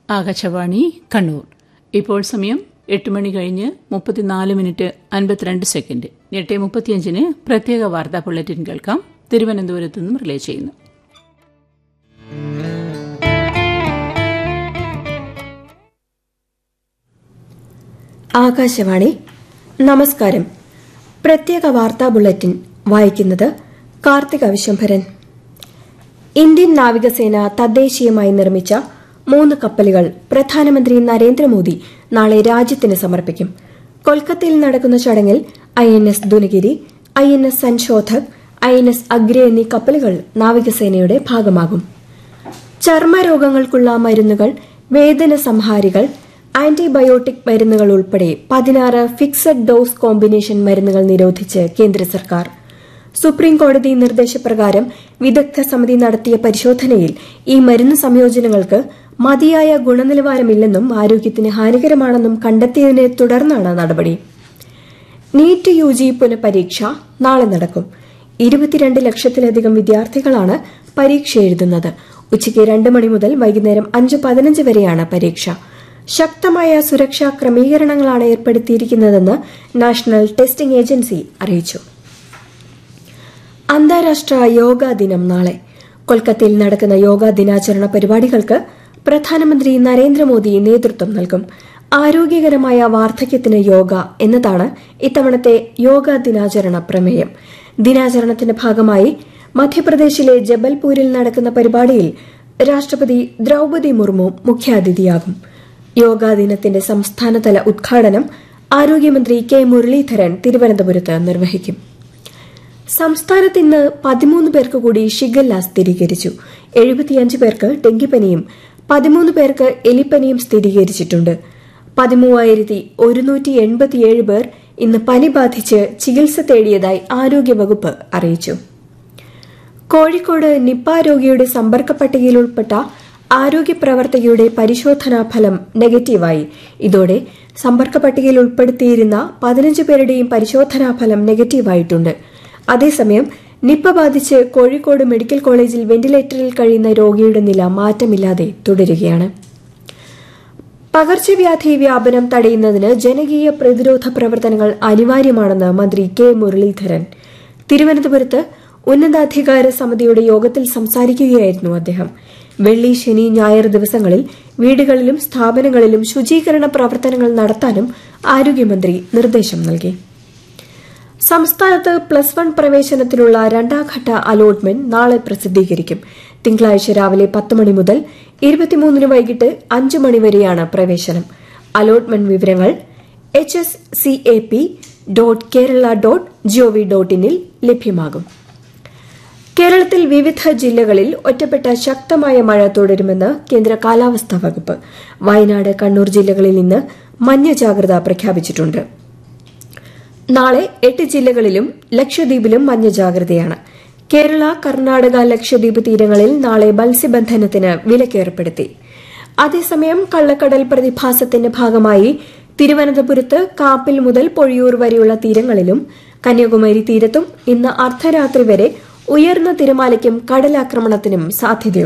ആകാശവാണി കണ്ണൂർ ഇപ്പോൾ സമയം എട്ട് മണി കഴിഞ്ഞ് മുപ്പത്തിനാല് മിനിറ്റ് അൻപത്തിരണ്ട് സെക്കൻഡ് എട്ട് മുപ്പത്തിയഞ്ചിന് പ്രത്യേക വാർത്താ ബുള്ളറ്റിൻ കേൾക്കാം തിരുവനന്തപുരത്ത് നിന്നും റിലേ ചെയ്യുന്നു ആകാശവാണി നമസ്കാരം പ്രത്യേക വാർത്താ ബുള്ളറ്റിൻ വായിക്കുന്നത് കാർത്തിക വിശംഭരൻ ഇന്ത്യൻ നാവികസേന തദ്ദേശീയമായി നിർമ്മിച്ച മൂന്ന് കപ്പലുകൾ പ്രധാനമന്ത്രി നരേന്ദ്രമോദി നാളെ രാജ്യത്തിന് സമർപ്പിക്കും കൊൽക്കത്തയിൽ നടക്കുന്ന ചടങ്ങിൽ I N S Dunagiri I N S Sanshodhak I N S Agray എന്നീ കപ്പലുകൾ നാവികസേനയുടെ ഭാഗമാകും ചർമ്മരോഗങ്ങൾക്കുള്ള മരുന്നുകൾ വേദന സംഹാരികൾ ആന്റിബയോട്ടിക് മരുന്നുകൾ ഉൾപ്പെടെ പതിനാറ് ഫിക്സഡ് ഡോസ് കോമ്പിനേഷൻ മരുന്നുകൾ നിരോധിച്ച് കേന്ദ്ര സർക്കാർ സുപ്രീം കോടതി നിർദ്ദേശപ്രകാരം വിദഗ്ധ സമിതി നടത്തിയ പരിശോധനയിൽ ഈ മരുന്ന് സംയോജനങ്ങൾക്ക് മതിയായ ഗുണനിലവാരമില്ലെന്നും ആരോഗ്യത്തിന് ഹാനികരമാണെന്നും കണ്ടെത്തിയതിനെ തുടർന്നാണ് നടപടി നീറ്റ് യു ജി പുനഃപരീക്ഷ നാളെ നടക്കും ഇരുപത്തിരണ്ട് ലക്ഷത്തിലധികം വിദ്യാർത്ഥികളാണ് പരീക്ഷ എഴുതുന്നത് ഉച്ചയ്ക്ക് രണ്ട് മണി മുതൽ വൈകുന്നേരം അഞ്ച് പതിനഞ്ച് വരെയാണ് പരീക്ഷ ശക്തമായ സുരക്ഷാ ക്രമീകരണങ്ങളാണ് ഏർപ്പെടുത്തിയിരിക്കുന്നതെന്ന് നാഷണൽ ടെസ്റ്റിംഗ് ഏജൻസി അറിയിച്ചു അന്താരാഷ്ട്ര യോഗാ ദിനം നാളെ കൊൽക്കത്തയിൽ നടക്കുന്ന യോഗാ ദിനാചരണ പരിപാടികൾക്ക് പ്രധാനമന്ത്രി നരേന്ദ്രമോദി നേതൃത്വം നൽകും ആരോഗ്യകരമായ വാർദ്ധക്യത്തിന് യോഗ എന്നതാണ് ഇത്തവണത്തെ യോഗാ ദിനാചരണ പ്രമേയം ദിനാചരണത്തിന്റെ ഭാഗമായി മധ്യപ്രദേശിലെ ജബൽപൂരിൽ നടക്കുന്ന പരിപാടിയിൽ രാഷ്ട്രപതി ദ്രൌപതി മുർമു മുഖ്യാതിഥിയാകും യോഗാ ദിനത്തിന്റെ സംസ്ഥാനതല ഉദ്ഘാടനം ആരോഗ്യമന്ത്രി കെ മുരളീധരൻ തിരുവനന്തപുരത്ത് നിർവഹിക്കും സംസ്ഥാനത്ത് ഇന്ന് പതിമൂന്ന് പേർക്ക് കൂടി ഷിഗല്ല സ്ഥിരീകരിച്ചു എഴുപത്തിയഞ്ച് പേർക്ക് ഡെങ്കിപ്പനിയും പതിമൂന്ന് പേർക്ക് എലിപ്പനിയും സ്ഥിരീകരിച്ചിട്ടുണ്ട് പതിമൂവായിരത്തി ഒരുന്നൂറ്റി എൺപത്തിയേഴ് പേർ ഇന്ന് പനി ബാധിച്ച് ചികിത്സ തേടിയതായി ആരോഗ്യവകുപ്പ് അറിയിച്ചു കോഴിക്കോട് നിപ്പ രോഗിയുടെ സമ്പർക്ക പട്ടികയിൽ ഉൾപ്പെട്ട ആരോഗ്യ പ്രവർത്തകയുടെ പരിശോധനാ ഫലം നെഗറ്റീവായി ഇതോടെ സമ്പർക്ക പട്ടികയിൽ ഉൾപ്പെടുത്തിയിരുന്ന പതിനഞ്ച് പേരുടെയും പരിശോധനാ ഫലം നെഗറ്റീവായിട്ടുണ്ട് അതേസമയം നിപ്പ ബാധിച്ച് കോഴിക്കോട് മെഡിക്കൽ കോളേജിൽ വെന്റിലേറ്ററിൽ കഴിയുന്ന രോഗിയുടെ നില മാറ്റമില്ലാതെ തുടരുകയാണ് പകർച്ചവ്യാധി വ്യാപനം തടയുന്നതിന് ജനകീയ പ്രതിരോധ പ്രവർത്തനങ്ങൾ അനിവാര്യമാണെന്ന് മന്ത്രി കെ മുരളീധരൻ തിരുവനന്തപുരത്ത് ഉന്നതാധികാര സമിതിയുടെ യോഗത്തിൽ സംസാരിക്കുകയായിരുന്നു അദ്ദേഹം വെള്ളി ശനി ഞായർ ദിവസങ്ങളിൽ വീടുകളിലും സ്ഥാപനങ്ങളിലും ശുചീകരണ പ്രവർത്തനങ്ങൾ നടത്താനും ആരോഗ്യമന്ത്രി നിർദ്ദേശം നൽകി സംസ്ഥാനത്ത് പ്ലസ് വൺ പ്രവേശനത്തിനുള്ള രണ്ടാംഘട്ട അലോട്ട്മെന്റ് നാളെ പ്രസിദ്ധീകരിക്കും തിങ്കളാഴ്ച രാവിലെ പത്ത് മണി മുതൽ ഇരുപത്തിമൂന്നിന് വൈകിട്ട് അഞ്ച് മണിവരെയാണ് പ്രവേശനം അലോട്ട്മെന്റ് വിവരങ്ങൾ H S C A P dot Kerala dot GOV dot ഇനിൽ ലഭ്യമാകും കേരളത്തിൽ വിവിധ ജില്ലകളിൽ ഒറ്റപ്പെട്ട ശക്തമായ മഴ തുടരുമെന്ന് കേന്ദ്ര കാലാവസ്ഥാ വകുപ്പ് വയനാട് കണ്ണൂർ ജില്ലകളിൽ ഇന്ന് മഞ്ഞ ജാഗ്രത പ്രഖ്യാപിച്ചിട്ടുണ്ട് നാളെ എട്ട് ജില്ലകളിലും ലക്ഷദ്വീപിലും മഞ്ഞ ജാഗ്രതയാണ് കേരള കർണാടക ലക്ഷദ്വീപ് തീരങ്ങളിൽ നാളെ മത്സ്യബന്ധനത്തിന് വിലക്കേർപ്പെടുത്തി അതേസമയം കള്ളക്കടൽ പ്രതിഭാസത്തിന്റെ ഭാഗമായി തിരുവനന്തപുരത്ത് കാപ്പിൽ മുതൽ പൊഴിയൂർ വരെയുള്ള തീരങ്ങളിലും കന്യാകുമാരി തീരത്തും ഇന്ന് അർദ്ധരാത്രി വരെ ഉയർന്ന തിരമാലയ്ക്കും കടലാക്രമണത്തിനും സാധ്യതയുണ്ട്